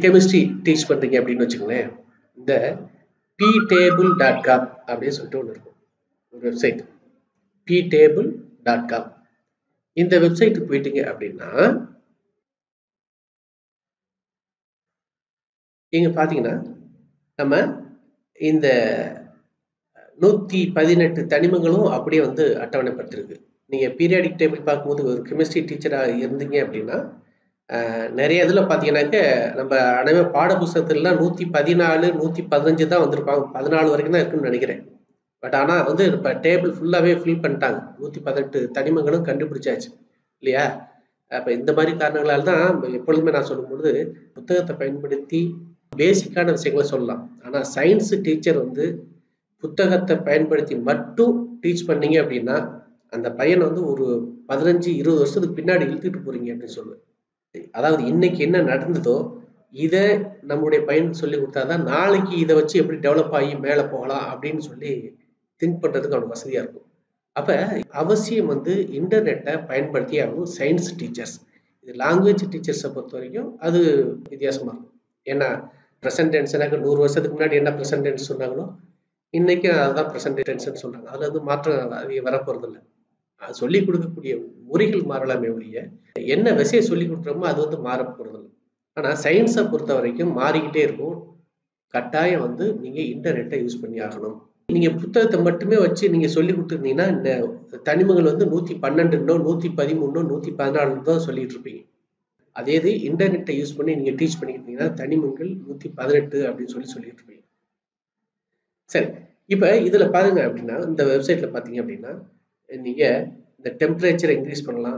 chemistry teach பண்ணுறீங்க அப்படின்னு வச்சுக்கோங்களேன் இந்த பி டேபிள் டாட் காம் அப்படின்னு சொல்லிட்டு ஒன்று இருக்கும் ஒரு website P table dot com இந்த வெப்சைட்டுக்கு போயிட்டீங்க அப்படின்னா இங்க பார்த்தீங்கன்னா நம்ம இந்த நூற்றி பதினெட்டு தனிமங்களும் அப்படியே வந்து அட்டவணைப்படுத்திருக்கு நீங்கள் பீரியாடிக் டேபிள் பார்க்கும்போது ஒரு கெமிஸ்ட்ரி டீச்சராக இருந்தீங்க அப்படின்னா நிறைய இதில் பார்த்தீங்கன்னாக்க நம்ம அனைவ பாட புஸ்தகத்துலலாம் நூற்றி பதினாலு நூற்றி பதினஞ்சு தான் வந்திருப்பாங்க பதினாலு வரைக்கும் தான் இருக்குன்னு நினைக்கிறேன் பட் ஆனால் வந்து இப்போ டேபிள் ஃபுல்லாகவே ஃபில் பண்ணிட்டாங்க நூற்றி பதினெட்டு தனிமங்களும் கண்டுபிடிச்சாச்சு இல்லையா அப்போ இந்த மாதிரி காரணங்களால் தான் எப்பொழுதுமே நான் சொல்லும்பொழுது புத்தகத்தை பயன்படுத்தி பேசிக்கான விஷயங்களை சொல்லலாம் ஆனால் சயின்ஸ் டீச்சர் வந்து புத்தகத்தை பயன்படுத்தி மட்டும் டீச் பண்ணீங்க அப்படின்னா அந்த பையனை வந்து ஒரு பதினஞ்சு இருபது வருஷத்துக்கு பின்னாடி இழுத்துட்டு போறீங்க அப்படின்னு சொல்லுவேன் அதாவது இன்னைக்கு என்ன நடந்ததோ இதை நம்முடைய பையன் சொல்லி கொடுத்தாதான் நாளைக்கு இதை வச்சு எப்படி டெவலப் ஆகி மேலே போகலாம் அப்படின்னு சொல்லி திங்க் பண்ணுறதுக்கு அவனுக்கு வசதியாக இருக்கும் அப்போ அவசியம் வந்து இன்டர்நெட்டை பயன்படுத்தி ஆகும் சயின்ஸ் டீச்சர்ஸ் இது லாங்குவேஜ் டீச்சர்ஸை பொறுத்த வரைக்கும் அது வித்தியாசமாக இருக்கும் ஏன்னா ப்ரெசன்ட் டென்ஸ்னாக்க நூறு வருஷத்துக்கு முன்னாடி என்ன ப்ரெசன்ட் டென்ஸ் சொன்னாங்களோ இன்னைக்கு அதுதான் ப்ரெசன்ட் டென்ஸ்னு சொல்கிறாங்க அதில் வந்து மாற்றம் அது வரப்போகிறது இல்லை அது சொல்லிக் கொடுக்கக்கூடிய முறைகள் மாறலாமே ஒழிய என்ன விஷயம் சொல்லி கொடுக்குறோமோ அது வந்து மாற போகிறது இல்லை ஆனால் சயின்ஸை பொறுத்த வரைக்கும் மாறிக்கிட்டே இருக்கும் கட்டாயம் வந்து நீங்கள் இன்டர்நெட்டை யூஸ் பண்ணி ஆகணும் நீங்கள் புத்தகத்தை மட்டுமே வச்சு நீங்கள் சொல்லி கொடுத்துருந்தீங்கன்னா இந்த தனிமங்கள் வந்து நூற்றி பன்னெண்டுன்னோ நூற்றி பதிமூணோ நூற்றி பதினாலுன்னு தான் சொல்லிட்டு இருப்பீங்க அதே இது இன்டர்நெட்டை யூஸ் பண்ணி நீங்கள் டீச் பண்ணிக்கிட்டீங்கன்னா தனிமங்கள் நூற்றி பதினெட்டு அப்படின்னு சொல்லி சொல்லிட்டு இருப்பீங்க சரி இப்போ இதில் பாருங்க அப்படின்னா இந்த வெப்சைட்டில் பார்த்தீங்க அப்படின்னா நீங்கள் இந்த டெம்பரேச்சரை இன்க்ரீஸ் பண்ணலாம்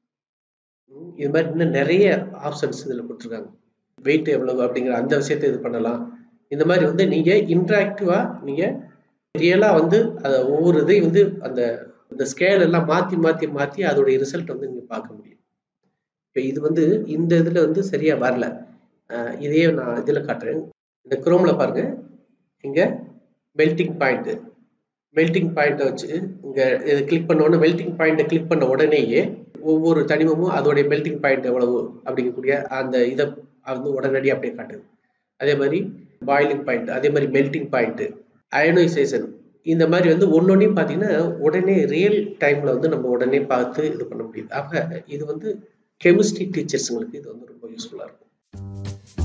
இது மாதிரி இன்னும் நிறைய ஆப்ஷன்ஸ் இதில் கொடுத்துருக்காங்க வெயிட் எவ்வளவு அப்படிங்கிற அந்த விஷயத்தை இது பண்ணலாம் இந்த மாதிரி வந்து நீங்கள் இன்ட்ராக்டிவாக நீங்கள் ரியலாக வந்து அதை ஒவ்வொரு இதையும் வந்து அந்த இந்த ஸ்கேல் எல்லாம் மாற்றி மாற்றி மாற்றி அதோடைய ரிசல்ட் வந்து நீங்கள் பார்க்க முடியும் இப்போ இது வந்து இந்த இதில் வந்து சரியாக வரல இதையே நான் இதில் காட்டுறேன் இந்த குரோமில் பாருங்க இங்கே மெல்டிங் பாயிண்ட்டு மெல்டிங் பாயிண்ட்டை வச்சு இங்கே இதை கிளிக் பண்ண உடனே மெல்டிங் பாயிண்ட்டை கிளிக் பண்ண உடனேயே ஒவ்வொரு தனிமமும் அதோடைய மெல்டிங் பாயிண்ட் எவ்வளவு அப்படிங்கக்கூடிய அந்த இதை வந்து உடனடியாக அப்படியே காட்டுது அதே மாதிரி பாயிலிங் பாயிண்ட் அதே மாதிரி மெல்டிங் பாயிண்ட்டு அயனைசேஷன் இந்த மாதிரி வந்து ஒன்னொன்னையும் பார்த்தீங்கன்னா உடனே ரியல் டைமில் வந்து நம்ம உடனே பார்த்து இது பண்ண முடியுது ஆக இது வந்து கெமிஸ்ட்ரி டீச்சர்ஸுங்களுக்கு இது வந்து ரொம்ப யூஸ்ஃபுல்லாக இருக்கும்